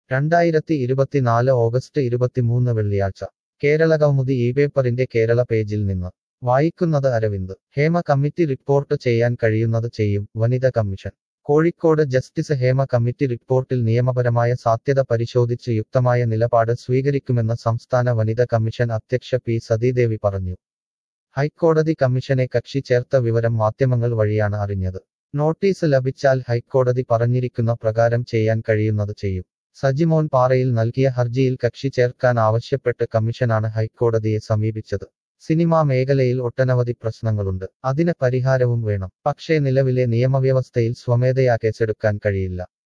രണ്ടായിരത്തി ഇരുപത്തിനാല് ഓഗസ്റ്റ് ഇരുപത്തിമൂന്ന് വെള്ളിയാഴ്ച കേരള കൗമുദി ഈ പേപ്പറിന്റെ കേരള പേജിൽ നിന്ന് വായിക്കുന്നത് അരവിന്ദ് ഹേമ കമ്മിറ്റി റിപ്പോർട്ട് ചെയ്യാൻ കഴിയുന്നത് ചെയ്യും വനിത commission Kozhikode justice Hema committee റിപ്പോർട്ടിൽ നിയമപരമായ സാധ്യത പരിശോധിച്ച് യുക്തമായ നിലപാട് സ്വീകരിക്കുമെന്ന് സംസ്ഥാന വനിത കമ്മീഷൻ അധ്യക്ഷ പി സതീദേവി പറഞ്ഞു ഹൈക്കോടതി കമ്മീഷനെ കക്ഷി ചേർത്ത വിവരം മാധ്യമങ്ങൾ വഴിയാണ് അറിഞ്ഞത് നോട്ടീസ് ലഭിച്ചാൽ ഹൈക്കോടതി പറഞ്ഞിരിക്കുന്ന പ്രകാരം ചെയ്യാൻ കഴിയുന്നത് ചെയ്യും സജിമോൻ പാറയിൽ നൽകിയ ഹർജിയിൽ കക്ഷി ചേർക്കാൻ ആവശ്യപ്പെട്ട് കമ്മീഷനാണ് ഹൈക്കോടതിയെ സമീപിച്ചത് സിനിമാ മേഖലയിൽ ഒട്ടനവധി പ്രശ്നങ്ങളുണ്ട് അതിന് പരിഹാരവും വേണം പക്ഷേ നിലവിലെ നിയമവ്യവസ്ഥയിൽ സ്വമേധയാ കേസെടുക്കാൻ കഴിയില്ല